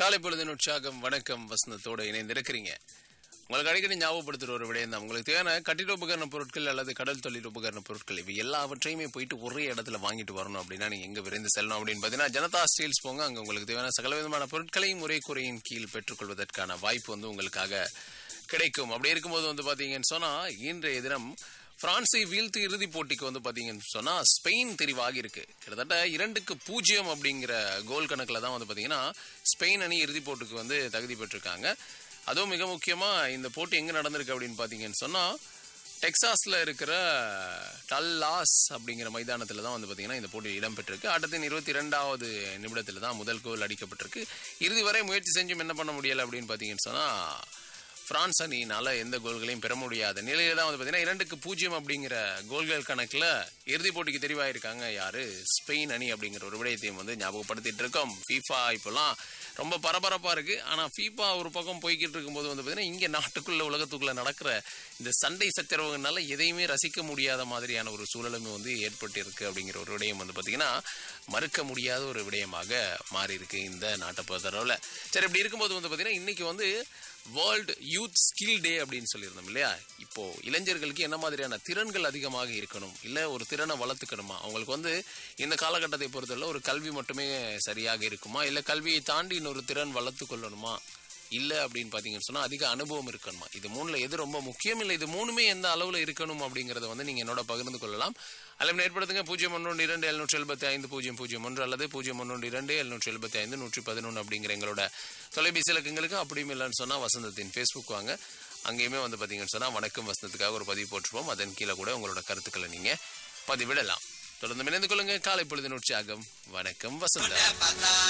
காலை பொழுதின் உற்சாகம் வணக்கம் வசந்தத்தோடு இணைந்திருக்கிறீங்க உங்களுக்கு அடிக்கடி ஞாபகப்படுத்துற ஒரு விடயம் தான் உங்களுக்கு தேவையான கட்டிட உபகரண பொருட்கள் அல்லது கடல் தொழில் உபகரண பொருட்கள் இவை எல்லாவற்றையுமே போயிட்டு ஒரே இடத்துல வாங்கிட்டு வரணும் அப்படின்னா நீங்க எங்க விரைந்து செல்லணும் அப்படின்னு பார்த்தீங்கன்னா ஜனதா ஸ்டீல்ஸ் போங்க அங்க உங்களுக்கு தேவையான சகல விதமான பொருட்களையும் ஒரே குறையின் கீழ் பெற்றுக்கொள்வதற்கான வாய்ப்பு வந்து உங்களுக்காக கிடைக்கும் அப்படி இருக்கும்போது வந்து பாத்தீங்கன்னு சொன்னா இன்றைய தினம் பிரான்ஸை வீழ்த்து இறுதிப் போட்டிக்கு வந்து பாத்தீங்கன்னு சொன்னா ஸ்பெயின் தெரிவாகி இருக்கு கிட்டத்தட்ட இரண்டுக்கு பூஜ்ஜியம் அப்படிங்கிற கோல் கணக்குல தான் வந்து பாத்தீங்கன்னா ஸ்பெயின் அணி இறுதிப் போட்டிக்கு வந்து தகுதி பெற்றிருக்காங்க அதுவும் மிக முக்கியமா இந்த போட்டி எங்க நடந்திருக்கு அப்படின்னு பாத்தீங்கன்னு சொன்னா டெக்சாஸ்ல இருக்கிற டல்லாஸ் அப்படிங்கிற மைதானத்துல தான் வந்து பாத்தீங்கன்னா இந்த போட்டி இடம்பெற்றிருக்கு ஆட்டத்தின் இருபத்தி இரண்டாவது நிமிடத்துல தான் முதல் கோல் அடிக்கப்பட்டிருக்கு இறுதி வரை முயற்சி செஞ்சும் என்ன பண்ண முடியல அப்படின்னு பாத்தீங்கன்னு சொன்னா பிரான்ஸ் அணியினால எந்த கோல்களையும் பெற முடியாத நிலையில தான் வந்து பார்த்தீங்கன்னா இரண்டுக்கு பூஜ்ஜியம் அப்படிங்கிற கோல்கள் கணக்குல இறுதிப் போட்டிக்கு தெரிவாயிருக்காங்க யாரு ஸ்பெயின் அணி அப்படிங்கிற ஒரு விடயத்தையும் வந்து ஞாபகப்படுத்திட்டு இருக்கோம் ஃபீஃபா இப்போலாம் ரொம்ப பரபரப்பா இருக்கு ஆனா ஃபீஃபா ஒரு பக்கம் போய்கிட்டு இருக்கும்போது வந்து பார்த்தீங்கன்னா இங்க நாட்டுக்குள்ள உலகத்துக்குள்ள நடக்கிற இந்த சண்டை சச்சரவுகள்னால எதையுமே ரசிக்க முடியாத மாதிரியான ஒரு சூழலுமே வந்து ஏற்பட்டு இருக்கு அப்படிங்கிற ஒரு விடயம் வந்து பார்த்தீங்கன்னா மறுக்க முடியாத ஒரு விடயமாக மாறி இருக்கு இந்த நாட்டை பொறுத்தளவில் சரி இப்படி இருக்கும்போது வந்து பார்த்தீங்கன்னா இன்னைக்கு வந்து வேர்ல்டு யூத் ஸ்கில் டே அப்படின்னு சொல்லியிருந்தோம் இல்லையா இப்போ இளைஞர்களுக்கு என்ன மாதிரியான திறன்கள் அதிகமாக இருக்கணும் இல்ல ஒரு திறனை வளர்த்துக்கணுமா அவங்களுக்கு வந்து இந்த காலகட்டத்தை பொறுத்தவரை ஒரு கல்வி மட்டுமே சரியாக இருக்குமா இல்ல கல்வியை தாண்டி இன்னொரு திறன் வளர்த்து கொள்ளணுமா இல்ல அப்படின்னு பாத்தீங்கன்னு சொன்னா அதிக அனுபவம் இருக்கணுமா இது மூணுல எது ரொம்ப முக்கியம் இல்ல இது மூணுமே எந்த அளவுல இருக்கணும் அப்படிங்கறத வந்து நீங்க என்னோட பகிர்ந்து கொள்ளலாம் அல்லது ஏற்படுத்துங்க பூஜ்ஜியம் ஒன்று இரண்டு எழுநூற்றி எழுபத்தி ஐந்து பூஜ்ஜியம் பூஜ்ஜியம் ஒன்று அல்லது பூஜ்ஜியம் ஒன்று இரண்டு எழுநூற்றி எழுபத்தி ஐந்து நூற்றி பதினொன்று அப்படிங்கிற எங்களோட தொலைபேசி இலக்கங்களுக்கு அப்படியும் இல்லைன்னு சொன்னா வசந்தத்தின் ஃபேஸ்புக் வாங்க அங்கேயுமே வந்து பாத்தீங்கன்னு சொன்னா வணக்கம் வசந்தத்துக்காக ஒரு பதிவு போட்டுருப்போம் அதன் கீழே கூட உங்களோட கருத்துக்களை நீங்க பதிவிடலாம் தொடர்ந்து இணைந்து கொள்ளுங்க காலை பொழுதின் உற்சாகம் வணக்கம் வசந்தம்